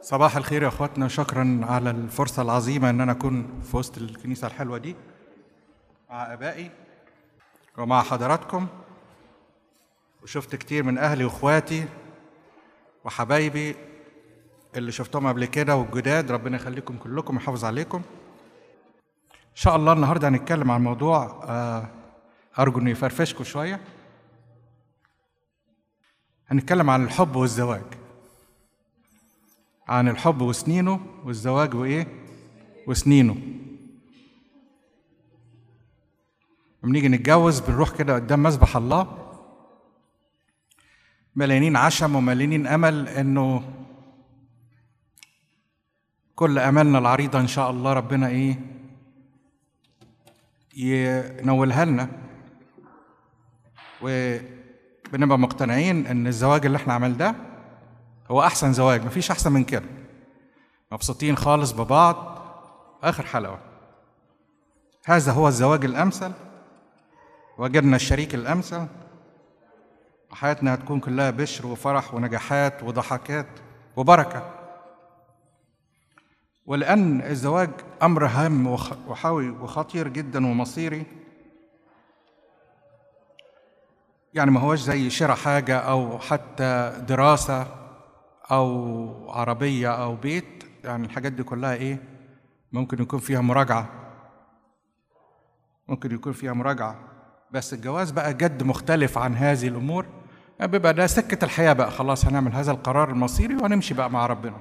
صباح الخير يا اخواتنا شكرا على الفرصة العظيمة ان انا اكون في وسط الكنيسة الحلوة دي مع ابائي ومع حضراتكم وشفت كتير من اهلي واخواتي وحبايبي اللي شفتهم قبل كده والجداد ربنا يخليكم كلكم ويحافظ عليكم ان شاء الله النهارده هنتكلم عن موضوع آه، ارجو انه يفرفشكم شويه هنتكلم عن الحب والزواج عن الحب وسنينه والزواج وايه وسنينه لما نيجي نتجوز بنروح كده قدام مسبح الله مليانين عشم ومليانين امل انه كل امالنا العريضه ان شاء الله ربنا ايه ينولها لنا وبنبقى مقتنعين ان الزواج اللي احنا عمل ده هو احسن زواج مفيش احسن من كده مبسوطين خالص ببعض اخر حلاوه هذا هو الزواج الامثل وجدنا الشريك الامثل وحياتنا هتكون كلها بشر وفرح ونجاحات وضحكات وبركه ولأن الزواج أمر هام وخ- وحاوي وخطير جدا ومصيري يعني ما هوش زي شراء حاجة أو حتى دراسة أو عربية أو بيت يعني الحاجات دي كلها إيه ممكن يكون فيها مراجعة ممكن يكون فيها مراجعة بس الجواز بقى جد مختلف عن هذه الأمور يعني بيبقى ده سكة الحياة بقى خلاص هنعمل هذا القرار المصيري وهنمشي بقى مع ربنا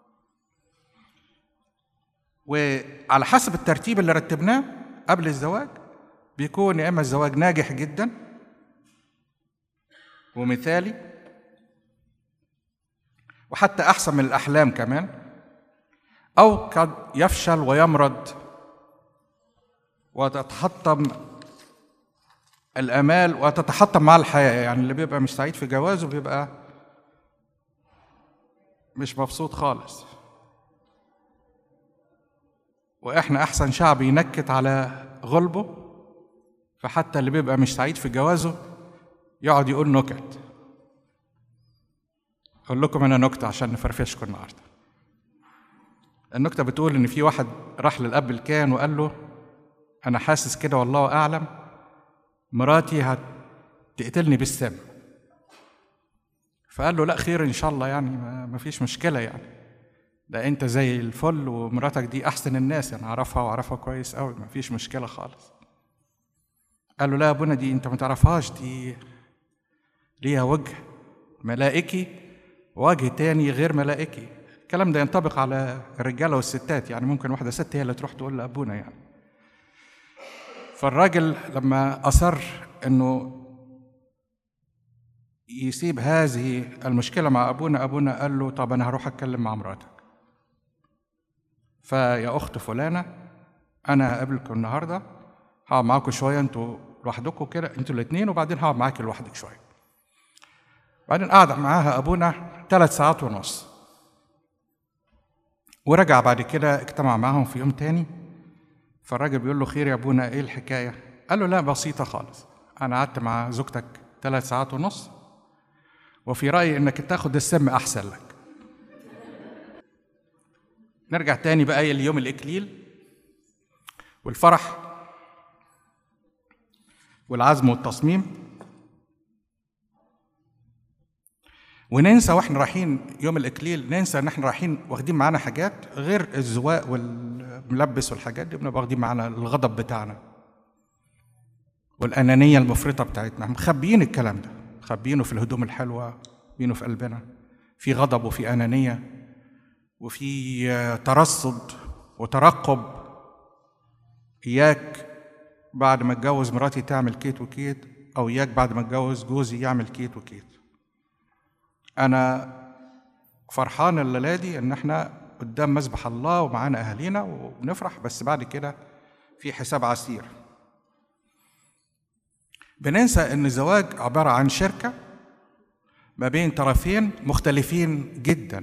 وعلى حسب الترتيب اللي رتبناه قبل الزواج بيكون يا اما الزواج ناجح جدا ومثالي وحتى احسن من الاحلام كمان او قد يفشل ويمرض وتتحطم الامال وتتحطم مع الحياه يعني اللي بيبقى مش سعيد في جوازه بيبقى مش مبسوط خالص واحنا احسن شعب ينكت على غلبه فحتى اللي بيبقى مش سعيد في جوازه يقعد يقول نكت اقول لكم انا نكته عشان نفرفشكم النهارده النكته بتقول ان في واحد راح للاب الكاهن وقال له انا حاسس كده والله اعلم مراتي هتقتلني بالسم فقال له لا خير ان شاء الله يعني ما ما فيش مشكله يعني ده انت زي الفل ومراتك دي احسن الناس انا اعرفها واعرفها كويس قوي ما فيش مشكله خالص قال له لا يا ابونا دي انت ما تعرفهاش دي ليها وجه ملائكي ووجه تاني غير ملائكي الكلام ده ينطبق على الرجاله والستات يعني ممكن واحده ست هي اللي تروح تقول لابونا يعني فالراجل لما اصر انه يسيب هذه المشكله مع ابونا ابونا قال له طب انا هروح اتكلم مع مراتك فيا اخت فلانه انا هقابلكم النهارده هقعد معاكم شويه انتوا لوحدكم كده انتوا الاثنين وبعدين هقعد معاكي لوحدك شويه بعدين قعد معاها ابونا ثلاث ساعات ونص ورجع بعد كده اجتمع معاهم في يوم تاني فالراجل بيقول له خير يا ابونا ايه الحكايه قال له لا بسيطه خالص انا قعدت مع زوجتك ثلاث ساعات ونص وفي رايي انك تاخد السم احسن لك نرجع تاني بقى اليوم الإكليل والفرح والعزم والتصميم وننسى واحنا رايحين يوم الإكليل ننسى إن احنا رايحين واخدين معانا حاجات غير الزواق والملبس والحاجات دي بنبقى واخدين معانا الغضب بتاعنا والأنانية المفرطة بتاعتنا مخبيين الكلام ده مخبيينه في الهدوم الحلوة مخبيينه في قلبنا في غضب وفي أنانية وفي ترصد وترقب إياك بعد ما اتجوز مراتي تعمل كيت وكيت أو إياك بعد ما اتجوز جوزي يعمل كيت وكيت أنا فرحان الليلة دي إن إحنا قدام مسبح الله ومعانا أهالينا وبنفرح بس بعد كده في حساب عسير بننسى إن الزواج عبارة عن شركة ما بين طرفين مختلفين جدا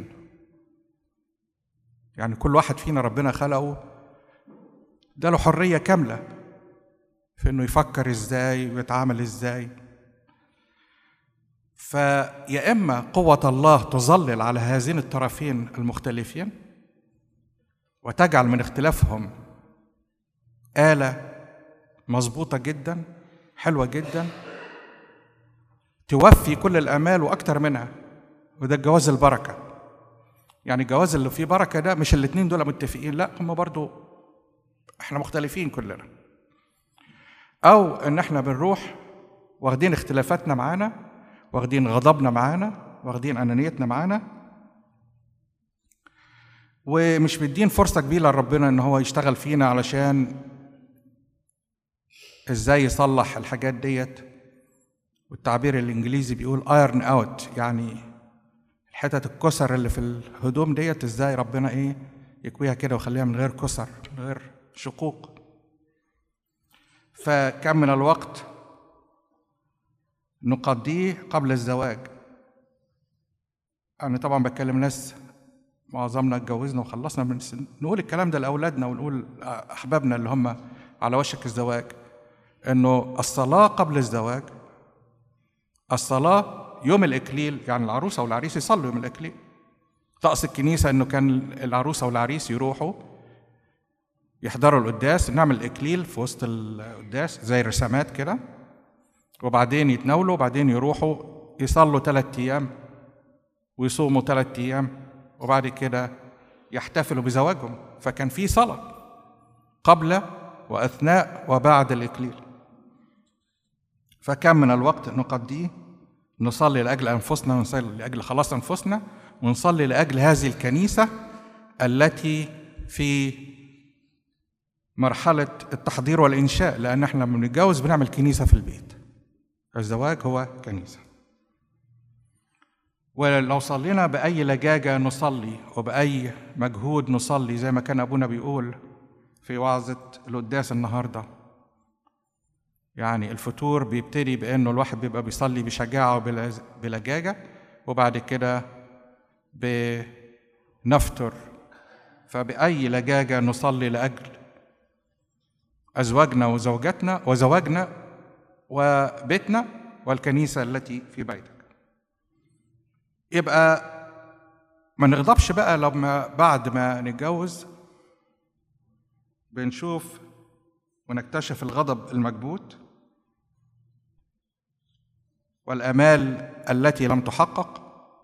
يعني كل واحد فينا ربنا خلقه ده له حرية كاملة في انه يفكر ازاي ويتعامل ازاي فيا اما قوه الله تظلل على هذين الطرفين المختلفين وتجعل من اختلافهم اله مظبوطه جدا حلوه جدا توفي كل الامال واكتر منها وده الجواز البركه يعني الجواز اللي فيه بركه ده مش الاتنين دول متفقين لا هم برضو احنا مختلفين كلنا او ان احنا بنروح واخدين اختلافاتنا معانا واخدين غضبنا معانا واخدين انانيتنا معانا ومش مدين فرصه كبيره لربنا ان هو يشتغل فينا علشان ازاي يصلح الحاجات ديت والتعبير الانجليزي بيقول ايرن اوت يعني حتت الكسر اللي في الهدوم ديت ازاي ربنا ايه يكويها كده ويخليها من غير كسر من غير شقوق فكم من الوقت نقضيه قبل الزواج أنا طبعا بتكلم ناس معظمنا اتجوزنا وخلصنا من سن... نقول الكلام ده لأولادنا ونقول أحبابنا اللي هم على وشك الزواج إنه الصلاة قبل الزواج الصلاة يوم الإكليل يعني العروسة والعريس يصلوا يوم الإكليل طقس الكنيسة إنه كان العروسة والعريس يروحوا يحضروا القداس نعمل إكليل في وسط القداس زي رسامات كده وبعدين يتناولوا وبعدين يروحوا يصلوا ثلاثة أيام ويصوموا ثلاثة أيام وبعد كده يحتفلوا بزواجهم فكان في صلاة قبل وأثناء وبعد الإكليل فكم من الوقت نقضيه نصلي لأجل أنفسنا ونصلي لأجل خلاص أنفسنا ونصلي لأجل هذه الكنيسة التي في مرحلة التحضير والإنشاء لأن احنا لما بنتجوز بنعمل كنيسة في البيت الزواج هو كنيسة ولو صلينا بأي لجاجة نصلي وبأي مجهود نصلي زي ما كان أبونا بيقول في وعظة القداس النهارده يعني الفطور بيبتدي بانه الواحد بيبقى بيصلي بشجاعه وبلجاجه وبعد كده بنفطر فبأي لجاجة نصلي لأجل أزواجنا وزوجاتنا وزواجنا وبيتنا والكنيسة التي في بيتك يبقى ما نغضبش بقى لما بعد ما نتجوز بنشوف ونكتشف الغضب المكبوت والامال التي لم تحقق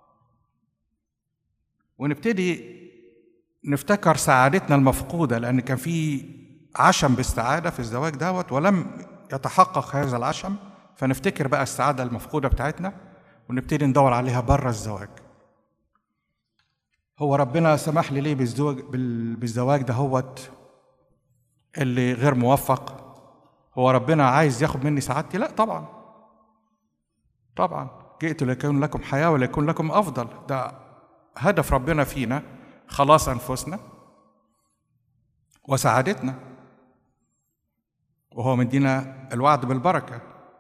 ونبتدي نفتكر سعادتنا المفقوده لان كان في عشم بالسعاده في الزواج دوت ولم يتحقق هذا العشم فنفتكر بقى السعاده المفقوده بتاعتنا ونبتدي ندور عليها بره الزواج هو ربنا سمح لي ليه بالزواج بالزواج دهوت اللي غير موفق هو ربنا عايز ياخد مني سعادتي لا طبعا طبعا جئت ليكون لكم حياة وليكون لكم أفضل ده هدف ربنا فينا خلاص أنفسنا وسعادتنا وهو مدينا الوعد بالبركة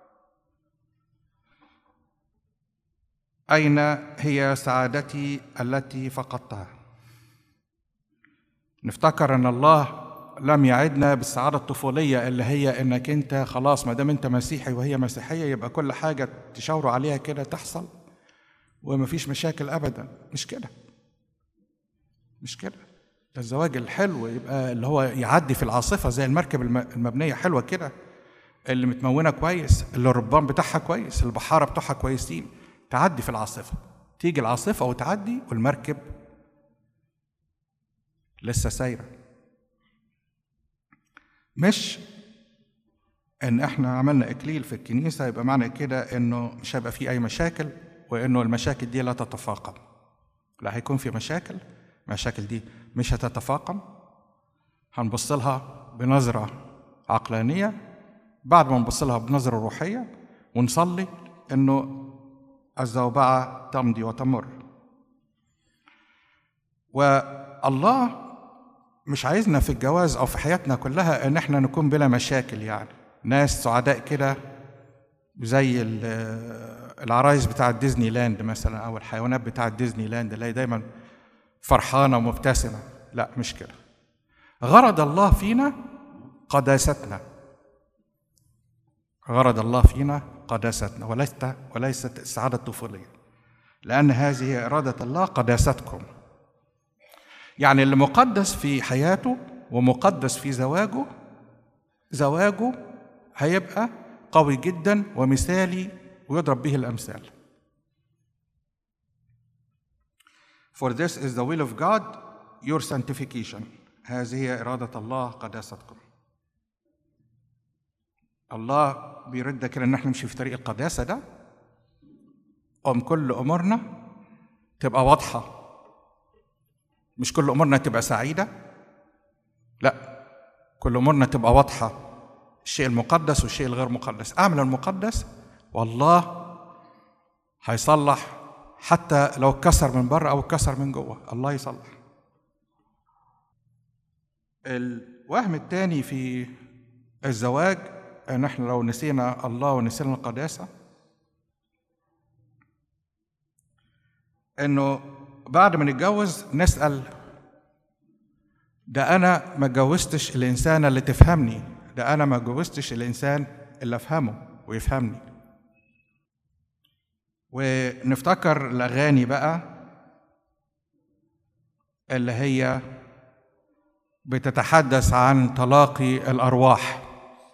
أين هي سعادتي التي فقدتها نفتكر أن الله لم يعدنا بالسعادة الطفولية اللي هي إنك أنت خلاص ما دام أنت مسيحي وهي مسيحية يبقى كل حاجة تشاوروا عليها كده تحصل ومفيش مشاكل أبدا مش كده مش كده ده الزواج الحلو يبقى اللي هو يعدي في العاصفة زي المركب المبنية حلوة كده اللي متمونة كويس اللي الربان بتاعها كويس البحارة بتوعها كويسين تعدي في العاصفة تيجي العاصفة وتعدي والمركب لسه سايره مش ان احنا عملنا اكليل في الكنيسه يبقى معنى كده انه مش هيبقى في اي مشاكل وانه المشاكل دي لا تتفاقم لا هيكون في مشاكل المشاكل دي مش هتتفاقم هنبص لها بنظره عقلانيه بعد ما نبص لها بنظره روحيه ونصلي انه الزوبعه تمضي وتمر والله مش عايزنا في الجواز او في حياتنا كلها ان احنا نكون بلا مشاكل يعني ناس سعداء كده زي العرايس بتاعة ديزني لاند مثلا او الحيوانات بتاعة ديزني لاند اللي هي دايما فرحانه ومبتسمه لا مش كده غرض الله فينا قداستنا غرض الله فينا قداستنا وليست وليست السعادة الطفولية لأن هذه هي إرادة الله قداستكم يعني اللي مقدس في حياته ومقدس في زواجه زواجه هيبقى قوي جدا ومثالي ويضرب به الأمثال For this is the will of God, your sanctification. هذه هي إرادة الله قداستكم. الله بيرد كده إن احنا نمشي في طريق القداسة ده. أم كل أمورنا تبقى واضحة. مش كل أمورنا تبقى سعيدة. لا. كل أمورنا تبقى واضحة. الشيء المقدس والشيء الغير مقدس. أعمل المقدس والله هيصلح حتى لو اتكسر من بره او اتكسر من جوه الله يصلح الوهم الثاني في الزواج ان احنا لو نسينا الله ونسينا القداسه انه بعد ما نتجوز نسال ده انا ما اتجوزتش الانسانه اللي تفهمني ده انا ما اتجوزتش الانسان اللي افهمه ويفهمني ونفتكر الأغاني بقى اللي هي بتتحدث عن تلاقي الأرواح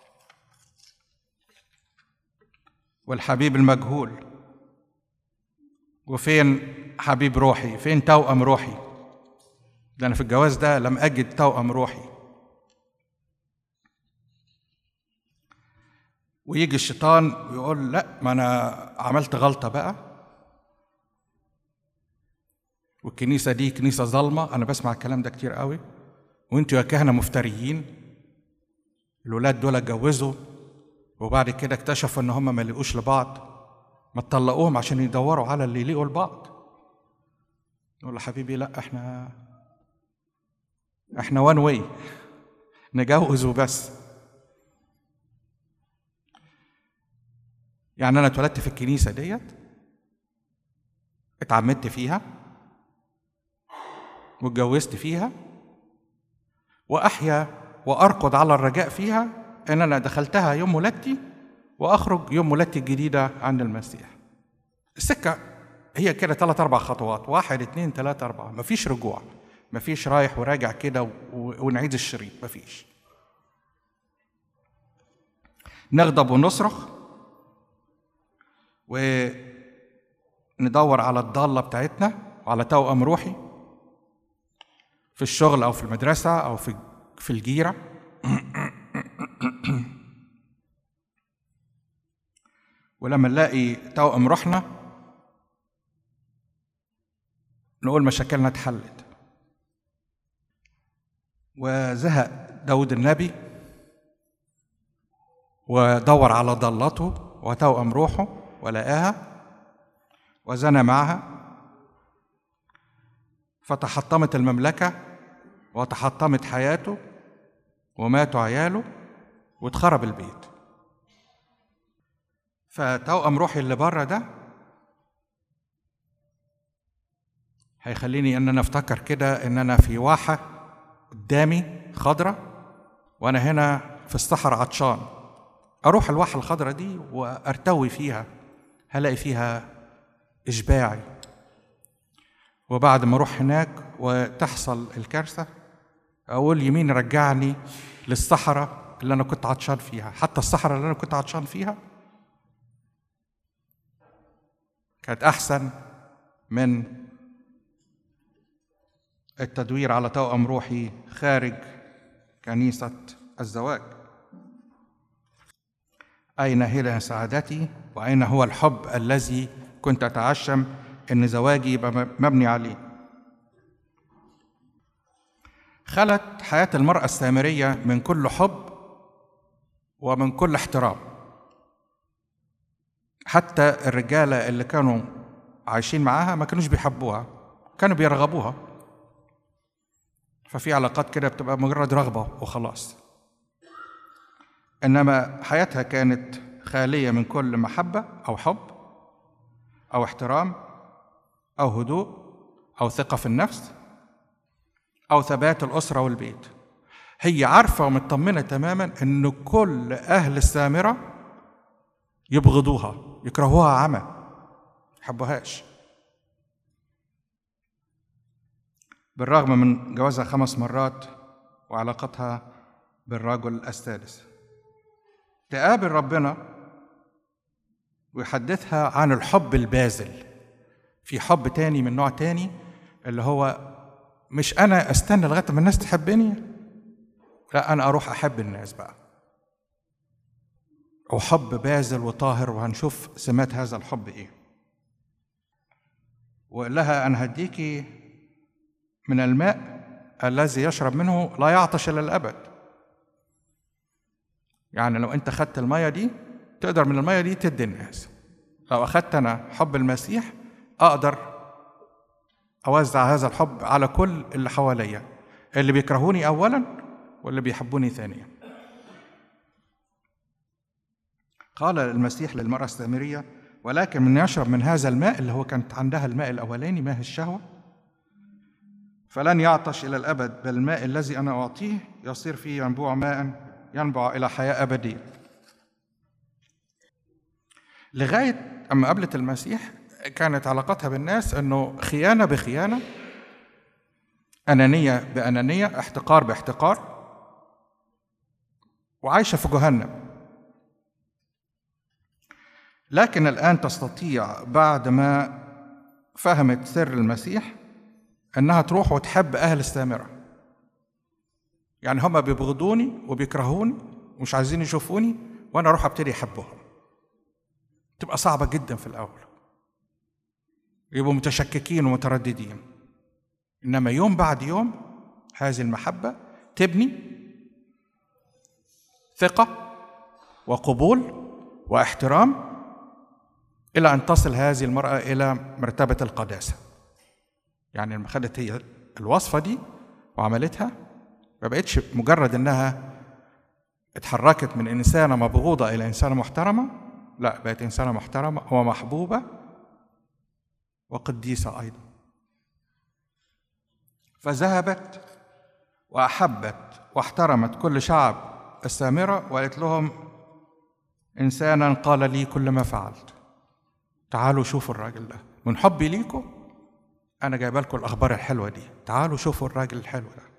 والحبيب المجهول وفين حبيب روحي فين توأم روحي ده أنا في الجواز ده لم أجد توأم روحي ويجي الشيطان ويقول لا ما انا عملت غلطه بقى والكنيسه دي كنيسه ظالمه انا بسمع الكلام ده كتير قوي وانتوا يا كهنه مفتريين الولاد دول اتجوزوا وبعد كده اكتشفوا ان هم ما يليقوش لبعض ما تطلقوهم عشان يدوروا على اللي يليقوا لبعض نقول له حبيبي لا احنا احنا وان واي نجوز وبس يعني انا اتولدت في الكنيسه ديت اتعمدت فيها واتجوزت فيها واحيا وارقد على الرجاء فيها ان انا دخلتها يوم ولادتي واخرج يوم ولادتي الجديده عند المسيح السكه هي كده ثلاث اربع خطوات واحد اتنين ثلاثة اربعة مفيش رجوع مفيش رايح وراجع كده و- ونعيد الشريط مفيش نغضب ونصرخ وندور على الضالة بتاعتنا وعلى توأم روحي في الشغل أو في المدرسة أو في في الجيرة ولما نلاقي توأم روحنا نقول مشاكلنا اتحلت وزهق داود النبي ودور على ضالته وتوأم روحه ولقاها وزنى معها فتحطمت المملكة وتحطمت حياته وماتوا عياله واتخرب البيت فتوأم روحي اللي بره ده هيخليني ان انا افتكر كده ان انا في واحة قدامي خضرة وانا هنا في الصحراء عطشان اروح الواحة الخضرة دي وارتوي فيها هلاقي فيها اشباعي وبعد ما اروح هناك وتحصل الكارثة اقول يمين رجعني للصحراء اللي انا كنت عطشان فيها حتى الصحراء اللي انا كنت عطشان فيها كانت احسن من التدوير على توأم روحي خارج كنيسة الزواج أين هي سعادتي وأين هو الحب الذي كنت أتعشم أن زواجي يبقى مبني عليه خلت حياة المرأة السامرية من كل حب ومن كل احترام حتى الرجالة اللي كانوا عايشين معاها ما كانوش بيحبوها كانوا بيرغبوها ففي علاقات كده بتبقى مجرد رغبة وخلاص إنما حياتها كانت خالية من كل محبة أو حب أو احترام أو هدوء أو ثقة في النفس أو ثبات الأسرة والبيت هي عارفة ومطمنة تماما إن كل أهل السامرة يبغضوها يكرهوها عمى يحبوهاش بالرغم من جوازها خمس مرات وعلاقتها بالرجل السادس تقابل ربنا ويحدثها عن الحب البازل في حب تاني من نوع تاني اللي هو مش انا استنى لغايه ما الناس تحبني لا انا اروح احب الناس بقى وحب باذل وطاهر وهنشوف سمات هذا الحب ايه وقال لها انا هديكي من الماء الذي يشرب منه لا يعطش الى الابد يعني لو انت خدت الميه دي تقدر من الميه دي تدي الناس لو اخدت انا حب المسيح اقدر اوزع هذا الحب على كل اللي حواليا اللي بيكرهوني اولا واللي بيحبوني ثانيا قال المسيح للمرأة السامرية ولكن من يشرب من هذا الماء اللي هو كانت عندها الماء الأولاني ماء الشهوة فلن يعطش إلى الأبد بل الماء الذي أنا أعطيه يصير فيه ينبوع ماء ينبع إلى حياة أبدية لغاية أما قابلت المسيح كانت علاقتها بالناس أنه خيانة بخيانة أنانية بأنانية احتقار باحتقار وعايشة في جهنم لكن الآن تستطيع بعد ما فهمت سر المسيح أنها تروح وتحب أهل السامرة يعني هما بيبغضوني وبيكرهوني ومش عايزين يشوفوني وأنا أروح أبتدي أحبهم تبقى صعبة جدا في الأول يبقوا متشككين ومترددين إنما يوم بعد يوم هذه المحبة تبني ثقة وقبول واحترام إلى أن تصل هذه المرأة إلى مرتبة القداسة يعني لما خدت هي الوصفة دي وعملتها ما بقتش مجرد إنها اتحركت من إنسانة مبغوضة إلى إنسانة محترمة لا بقت إنسانة محترمة ومحبوبة وقديسة أيضا فذهبت وأحبت واحترمت كل شعب السامرة وقالت لهم إنسانا قال لي كل ما فعلت تعالوا شوفوا الراجل ده من حبي ليكم أنا جايبه لكم الأخبار الحلوة دي تعالوا شوفوا الراجل الحلو ده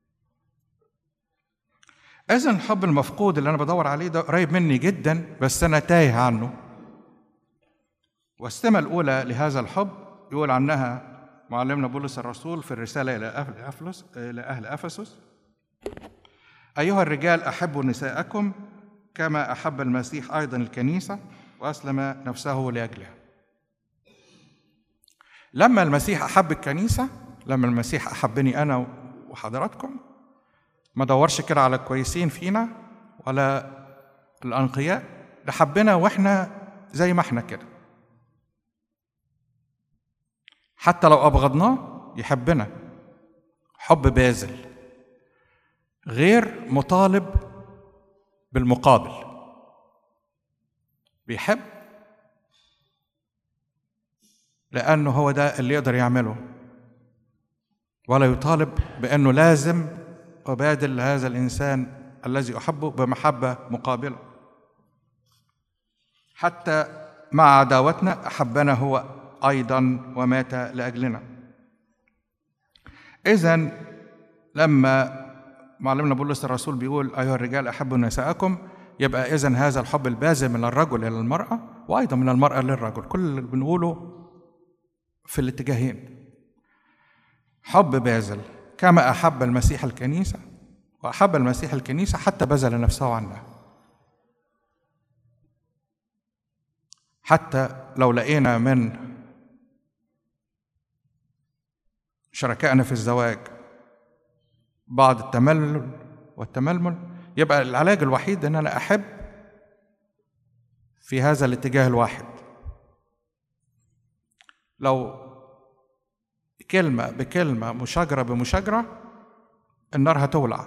إذا الحب المفقود اللي أنا بدور عليه ده قريب مني جدا بس أنا تايه عنه والسمة الأولى لهذا الحب يقول عنها معلمنا بولس الرسول في الرسالة إلى أهل أفلس إلى أهل أفسس أيها الرجال أحبوا نساءكم كما أحب المسيح أيضا الكنيسة وأسلم نفسه لأجلها لما المسيح أحب الكنيسة لما المسيح أحبني أنا وحضراتكم ما دورش كده على الكويسين فينا ولا الأنقياء ده حبنا وإحنا زي ما إحنا كده حتى لو أبغضناه يحبنا حب باذل غير مطالب بالمقابل بيحب لأنه هو ده اللي يقدر يعمله ولا يطالب بأنه لازم أبادل هذا الإنسان الذي أحبه بمحبة مقابلة حتى مع عداوتنا أحبنا هو أيضا ومات لأجلنا إذا لما معلمنا بولس الرسول بيقول أيها الرجال أحبوا نساءكم يبقى إذا هذا الحب البازل من الرجل إلى المرأة وأيضا من المرأة للرجل كل اللي بنقوله في الاتجاهين حب بازل كما أحب المسيح الكنيسة وأحب المسيح الكنيسة حتى بذل نفسه عنها حتى لو لقينا من شركائنا في الزواج بعض التملل والتململ يبقى العلاج الوحيد ان انا احب في هذا الاتجاه الواحد لو كلمة بكلمة مشاجرة بمشاجرة النار هتولع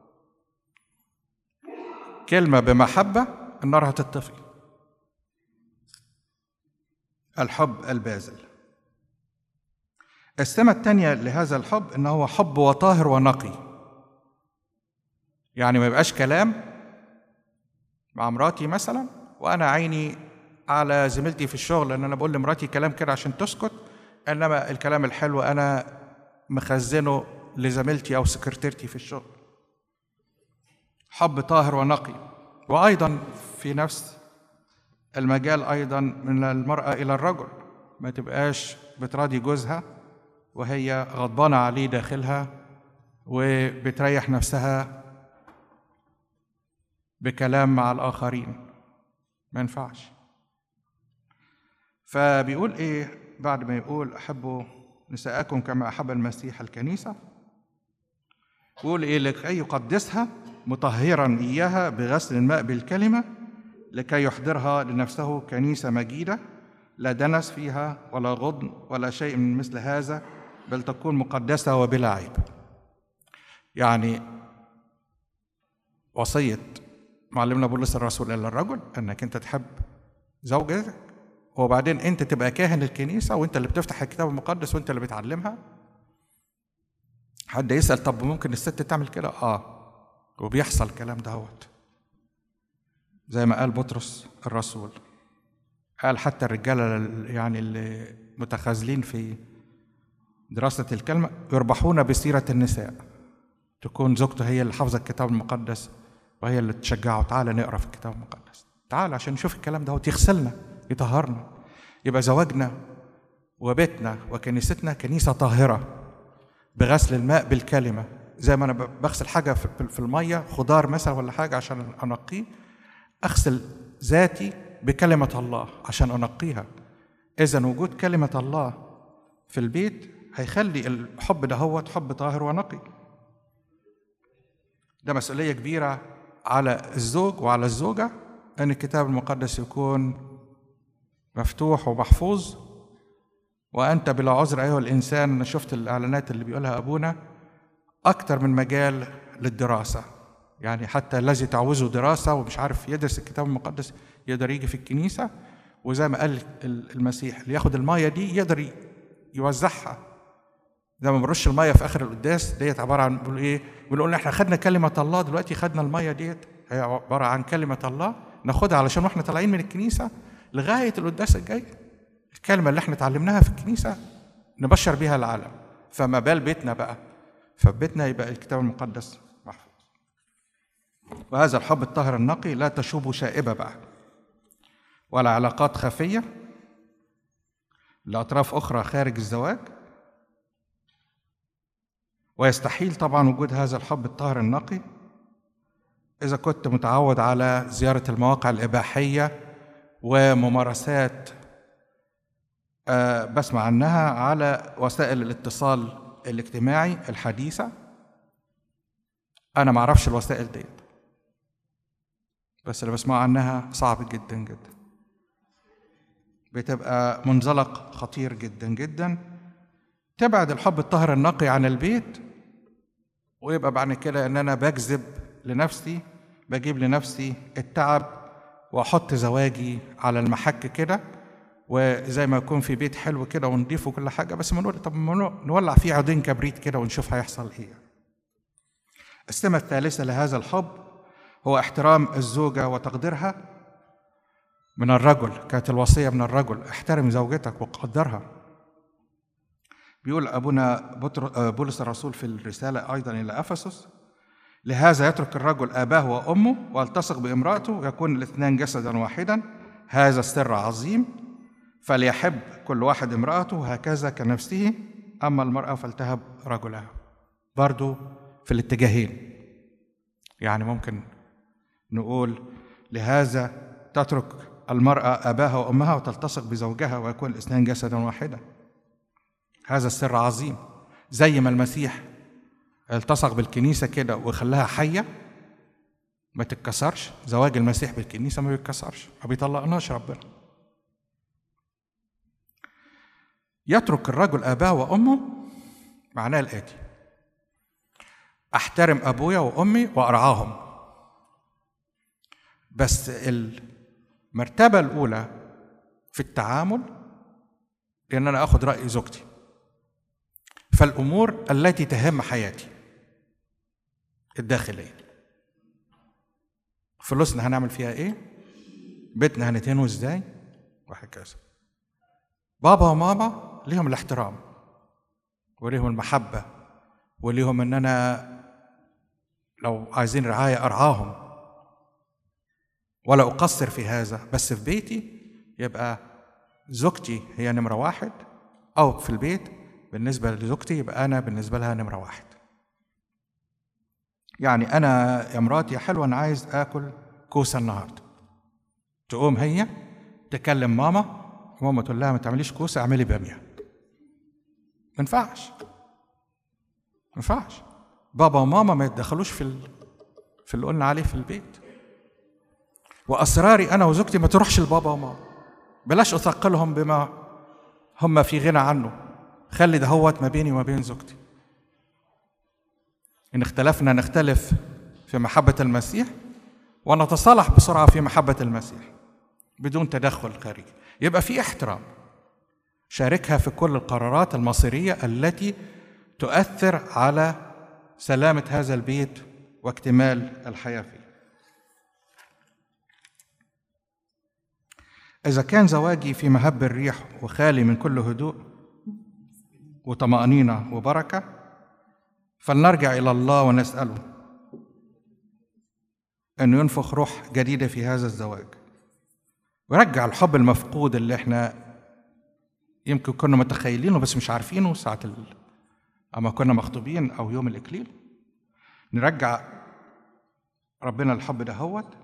كلمة بمحبة النار هتطفي الحب البازل السمة الثانية لهذا الحب إن هو حب وطاهر ونقي يعني ما يبقاش كلام مع مراتي مثلا وأنا عيني على زميلتي في الشغل ان انا بقول لمراتي كلام كده عشان تسكت انما الكلام الحلو انا مخزنه لزميلتي او سكرتيرتي في الشغل حب طاهر ونقي وايضا في نفس المجال ايضا من المراه الى الرجل ما تبقاش بتراضي جوزها وهي غضبانه عليه داخلها وبتريح نفسها بكلام مع الاخرين ما ينفعش فبيقول ايه بعد ما يقول احبوا نساءكم كما احب المسيح الكنيسه يقول ايه لكي يقدسها مطهرا اياها بغسل الماء بالكلمه لكي يحضرها لنفسه كنيسه مجيده لا دنس فيها ولا غضن ولا شيء من مثل هذا بل تكون مقدسه وبلا عيب يعني وصيه معلمنا بولس الرسول الى الرجل انك انت تحب زوجتك وبعدين انت تبقى كاهن الكنيسه وانت اللي بتفتح الكتاب المقدس وانت اللي بتعلمها حد يسال طب ممكن الست تعمل كده اه وبيحصل الكلام دهوت زي ما قال بطرس الرسول قال حتى الرجاله يعني اللي متخاذلين في دراسه الكلمه يربحون بسيره النساء تكون زوجته هي اللي حافظه الكتاب المقدس وهي اللي تشجعه تعالى نقرا في الكتاب المقدس تعالى عشان نشوف الكلام ده يغسلنا يطهرنا يبقى زواجنا وبيتنا وكنيستنا كنيسه طاهره بغسل الماء بالكلمه زي ما انا بغسل حاجه في الميه خضار مثلا ولا حاجه عشان انقيه اغسل ذاتي بكلمه الله عشان انقيها اذا وجود كلمه الله في البيت هيخلي الحب ده هو حب طاهر ونقي ده مسؤوليه كبيره على الزوج وعلى الزوجه ان الكتاب المقدس يكون مفتوح ومحفوظ وأنت بلا عذر أيها الإنسان أنا شفت الإعلانات اللي بيقولها أبونا أكتر من مجال للدراسة يعني حتى الذي تعوزه دراسة ومش عارف يدرس الكتاب المقدس يقدر يجي في الكنيسة وزي ما قال المسيح اللي ياخد المية دي يقدر يوزعها زي ما بنرش المية في آخر القداس ديت عبارة عن بيقول إيه؟ بنقول إحنا خدنا كلمة الله دلوقتي خدنا المية ديت هي عبارة عن كلمة الله ناخدها علشان واحنا طالعين من الكنيسة لغاية القداس الجاي الكلمة اللي احنا اتعلمناها في الكنيسة نبشر بيها العالم فما بال بيتنا بقى فبيتنا يبقى الكتاب المقدس محفوظ وهذا الحب الطاهر النقي لا تشوب شائبة بقى ولا علاقات خفية لأطراف أخرى خارج الزواج ويستحيل طبعا وجود هذا الحب الطاهر النقي إذا كنت متعود على زيارة المواقع الإباحية وممارسات بسمع عنها على وسائل الاتصال الاجتماعي الحديثة أنا ما أعرفش الوسائل ديت بس اللي بسمع عنها صعب جدا جدا بتبقى منزلق خطير جدا جدا تبعد الحب الطاهر النقي عن البيت ويبقى بعد كده ان انا بجذب لنفسي بجيب لنفسي التعب واحط زواجي على المحك كده وزي ما يكون في بيت حلو كده ونضيف وكل حاجه بس ما نقول طب نولع فيه عودين كبريت كده ونشوف هيحصل ايه. السمه الثالثه لهذا الحب هو احترام الزوجه وتقديرها من الرجل كانت الوصيه من الرجل احترم زوجتك وقدرها. بيقول ابونا بولس الرسول في الرساله ايضا الى افسس لهذا يترك الرجل اباه وامه ويلتصق بامراته ويكون الاثنان جسدا واحدا هذا السر عظيم فليحب كل واحد امرأته هكذا كنفسه أما المرأة فلتهب رجلها برضو في الاتجاهين يعني ممكن نقول لهذا تترك المرأة أباها وأمها وتلتصق بزوجها ويكون الاثنان جسدا واحدا هذا السر عظيم زي ما المسيح التصق بالكنيسة كده وخلاها حية ما تتكسرش زواج المسيح بالكنيسة ما بيتكسرش ما بيطلقناش ربنا يترك الرجل أباه وأمه معناه الآتي أحترم أبويا وأمي وأرعاهم بس المرتبة الأولى في التعامل إن أنا آخد رأي زوجتي فالأمور التي تهم حياتي الداخلية فلوسنا هنعمل فيها إيه؟ بيتنا هنتهنه إزاي؟ وهكذا بابا وماما ليهم الاحترام وليهم المحبة وليهم ان انا لو عايزين رعاية ارعاهم ولا اقصر في هذا بس في بيتي يبقى زوجتي هي نمرة واحد او في البيت بالنسبة لزوجتي يبقى انا بالنسبة لها نمرة واحد يعني انا يا مراتي يا حلوة انا عايز اكل كوسة النهاردة تقوم هي تكلم ماما ماما تقول لها ما تعمليش كوسة اعملي بامية ما ينفعش ما ينفعش بابا وماما ما يتدخلوش في ال... في اللي قلنا عليه في البيت واسراري انا وزوجتي ما تروحش لبابا وماما بلاش اثقلهم بما هم في غنى عنه خلي دهوت ما بيني وما بين زوجتي ان اختلفنا نختلف في محبه المسيح ونتصالح بسرعه في محبه المسيح بدون تدخل خارجي يبقى في احترام شاركها في كل القرارات المصيريه التي تؤثر على سلامه هذا البيت واكتمال الحياه فيه اذا كان زواجي في مهب الريح وخالي من كل هدوء وطمانينه وبركه فلنرجع الى الله ونساله انه ينفخ روح جديده في هذا الزواج ويرجع الحب المفقود اللي احنا يمكن كنا متخيلينه بس مش عارفينه ساعة ال... أما كنا مخطوبين أو يوم الإكليل نرجع ربنا الحب دهوت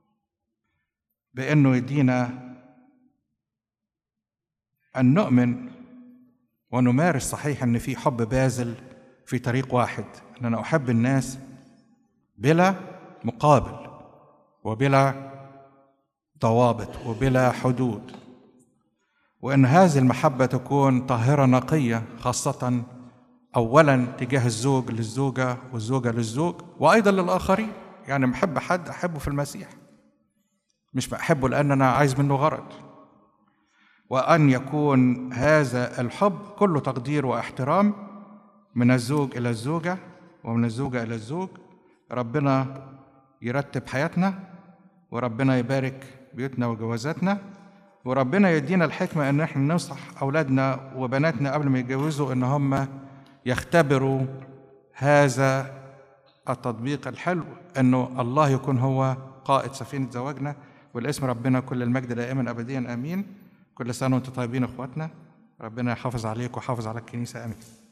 بأنه يدينا أن نؤمن ونمارس صحيح أن في حب باذل في طريق واحد أن أنا أحب الناس بلا مقابل وبلا ضوابط وبلا حدود وان هذه المحبه تكون طاهره نقيه خاصه اولا تجاه الزوج للزوجه والزوجه للزوج وايضا للاخرين يعني محب حد احبه في المسيح مش بحبه لان انا عايز منه غرض وان يكون هذا الحب كله تقدير واحترام من الزوج الى الزوجه ومن الزوجه الى الزوج ربنا يرتب حياتنا وربنا يبارك بيوتنا وجوازاتنا وربنا يدينا الحكمة إن إحنا ننصح أولادنا وبناتنا قبل ما يتجوزوا إن هم يختبروا هذا التطبيق الحلو إنه الله يكون هو قائد سفينة زواجنا والاسم ربنا كل المجد دائما أبديا آمين كل سنة وأنتم طيبين إخواتنا ربنا يحافظ عليكم ويحافظ على الكنيسة آمين